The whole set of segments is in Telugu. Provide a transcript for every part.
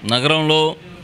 నగరంలో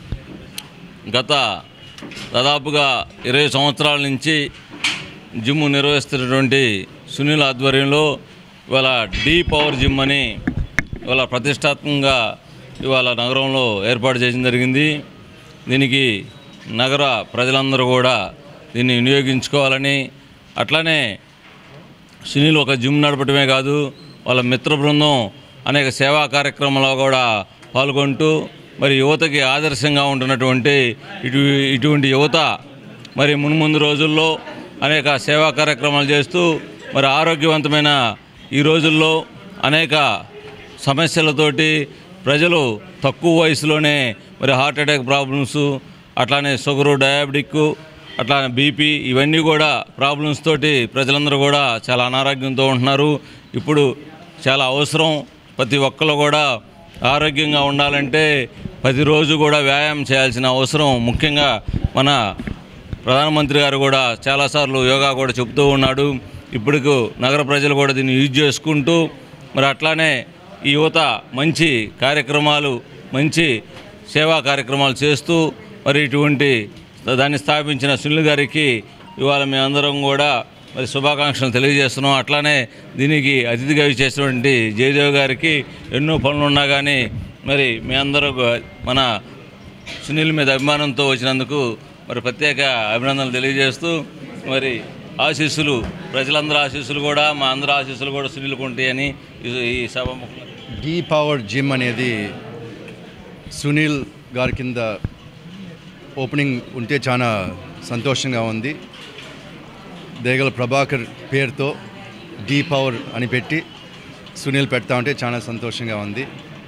గత దాదాపుగా ఇరవై సంవత్సరాల నుంచి జిమ్ నిర్వహిస్తున్నటువంటి సునీల్ ఆధ్వర్యంలో ఇవాళ డీ పవర్ జిమ్ అని ఇవాళ ప్రతిష్టాత్మకంగా ఇవాళ నగరంలో ఏర్పాటు చేయడం జరిగింది దీనికి నగర ప్రజలందరూ కూడా దీన్ని వినియోగించుకోవాలని అట్లానే సునీల్ ఒక జిమ్ నడపడమే కాదు వాళ్ళ మిత్ర బృందం అనేక సేవా కార్యక్రమాల్లో కూడా పాల్గొంటూ మరి యువతకి ఆదర్శంగా ఉంటున్నటువంటి ఇటు ఇటువంటి యువత మరి మున్ముందు రోజుల్లో అనేక సేవా కార్యక్రమాలు చేస్తూ మరి ఆరోగ్యవంతమైన ఈ రోజుల్లో అనేక సమస్యలతోటి ప్రజలు తక్కువ వయసులోనే మరి హార్ట్ అటాక్ ప్రాబ్లమ్స్ అట్లానే షుగరు డయాబెటిక్ అట్లానే బీపీ ఇవన్నీ కూడా ప్రాబ్లమ్స్ తోటి ప్రజలందరూ కూడా చాలా అనారోగ్యంతో ఉంటున్నారు ఇప్పుడు చాలా అవసరం ప్రతి ఒక్కరు కూడా ఆరోగ్యంగా ఉండాలంటే ప్రతిరోజు కూడా వ్యాయామం చేయాల్సిన అవసరం ముఖ్యంగా మన ప్రధానమంత్రి గారు కూడా చాలాసార్లు యోగా కూడా చెబుతూ ఉన్నాడు ఇప్పటికు నగర ప్రజలు కూడా దీన్ని యూజ్ చేసుకుంటూ మరి అట్లానే ఈ యువత మంచి కార్యక్రమాలు మంచి సేవా కార్యక్రమాలు చేస్తూ మరి ఇటువంటి దాన్ని స్థాపించిన సునీల్ గారికి ఇవాళ మేమందరం కూడా మరి శుభాకాంక్షలు తెలియజేస్తున్నాం అట్లానే దీనికి అతిథిగా చేసినటువంటి జయదేవ్ గారికి ఎన్నో పనులు ఉన్నా కానీ మరి మీ అందరూ మన సునీల్ మీద అభిమానంతో వచ్చినందుకు మరి ప్రత్యేక అభినందనలు తెలియజేస్తూ మరి ఆశీస్సులు ప్రజలందరూ ఆశీస్సులు కూడా మా అందరి ఆశీస్సులు కూడా సునీల్కు ఉంటాయని ఈ- ఈ సభాముఖంగా డీ పవర్ జిమ్ అనేది సునీల్ గారి కింద ఓపెనింగ్ ఉంటే చాలా సంతోషంగా ఉంది దేగల ప్రభాకర్ పేరుతో డీ పవర్ అని పెట్టి సునీల్ పెడతా ఉంటే చాలా సంతోషంగా ఉంది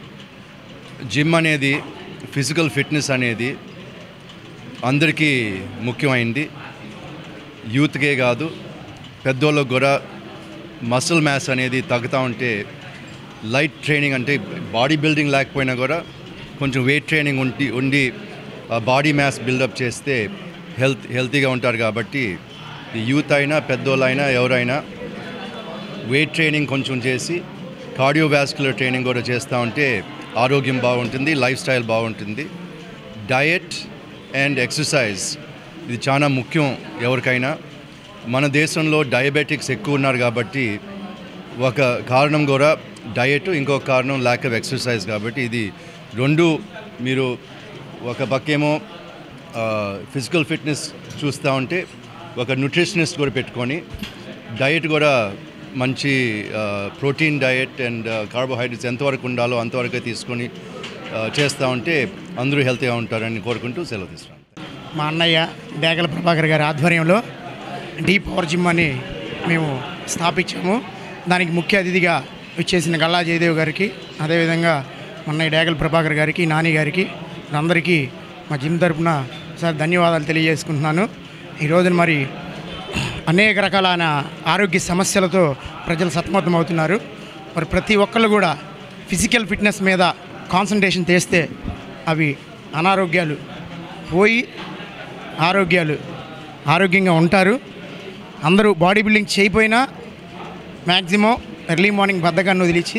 జిమ్ అనేది ఫిజికల్ ఫిట్నెస్ అనేది అందరికీ ముఖ్యమైంది యూత్కే కాదు పెద్దోళ్ళకు కూడా మసిల్ మ్యాస్ అనేది తగ్గుతూ ఉంటే లైట్ ట్రైనింగ్ అంటే బాడీ బిల్డింగ్ లేకపోయినా కూడా కొంచెం వెయిట్ ట్రైనింగ్ ఉండి ఉండి బాడీ మ్యాస్ బిల్డప్ చేస్తే హెల్త్ హెల్తీగా ఉంటారు కాబట్టి ఈ యూత్ అయినా పెద్దోళ్ళైనా ఎవరైనా వెయిట్ ట్రైనింగ్ కొంచెం చేసి కార్డియోవాస్కులర్ ట్రైనింగ్ కూడా చేస్తూ ఉంటే ఆరోగ్యం బాగుంటుంది లైఫ్ స్టైల్ బాగుంటుంది డయట్ అండ్ ఎక్సర్సైజ్ ఇది చాలా ముఖ్యం ఎవరికైనా మన దేశంలో డయాబెటిక్స్ ఎక్కువ ఉన్నారు కాబట్టి ఒక కారణం కూడా డయట్ ఇంకొక కారణం ల్యాక్ ఆఫ్ ఎక్సర్సైజ్ కాబట్టి ఇది రెండు మీరు ఒక పక్కేమో ఫిజికల్ ఫిట్నెస్ చూస్తూ ఉంటే ఒక న్యూట్రిషనిస్ట్ కూడా పెట్టుకొని డయట్ కూడా మంచి ప్రోటీన్ డయట్ అండ్ కార్బోహైడ్రేట్స్ ఎంతవరకు ఉండాలో అంతవరకే తీసుకొని ఆ, చేస్తూ ఉంటే అందరూ హెల్తీగా ఉంటారని కోరుకుంటూ సెలవు తీసుకున్నాను మా అన్నయ్య డేగల ప్రభాకర్ గారి ఆధ్వర్యంలో డీ పవర్ జిమ్ అని మేము స్థాపించాము దానికి ముఖ్య అతిథిగా వచ్చేసిన గల్లా జయదేవ్ గారికి అదేవిధంగా మా అన్నయ్య డేగల ప్రభాకర్ గారికి నాని గారికి అందరికీ మా జిమ్ తరపున సార్ ధన్యవాదాలు తెలియజేసుకుంటున్నాను ఈ రోజున మరి అనేక రకాలైన ఆరోగ్య సమస్యలతో ప్రజలు సతమతమవుతున్నారు మరి ప్రతి ఒక్కళ్ళు కూడా ఫిజికల్ ఫిట్నెస్ మీద కాన్సన్ట్రేషన్ చేస్తే అవి అనారోగ్యాలు పోయి ఆరోగ్యాలు ఆరోగ్యంగా ఉంటారు అందరూ బాడీ బిల్డింగ్ చేయకపోయినా మ్యాక్సిమం ఎర్లీ మార్నింగ్ బద్దగాన్ని వదిలించి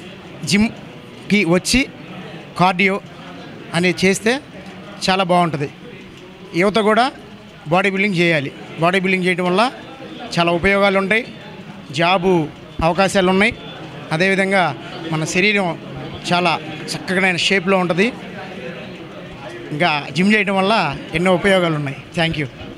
జిమ్కి వచ్చి కార్డియో అనేది చేస్తే చాలా బాగుంటుంది యువత కూడా బాడీ బిల్డింగ్ చేయాలి బాడీ బిల్డింగ్ చేయడం వల్ల చాలా ఉపయోగాలు ఉంటాయి జాబు అవకాశాలు ఉన్నాయి అదేవిధంగా మన శరీరం చాలా చక్కగా షేప్లో ఉంటుంది ఇంకా జిమ్ చేయడం వల్ల ఎన్నో ఉపయోగాలు ఉన్నాయి థ్యాంక్ యూ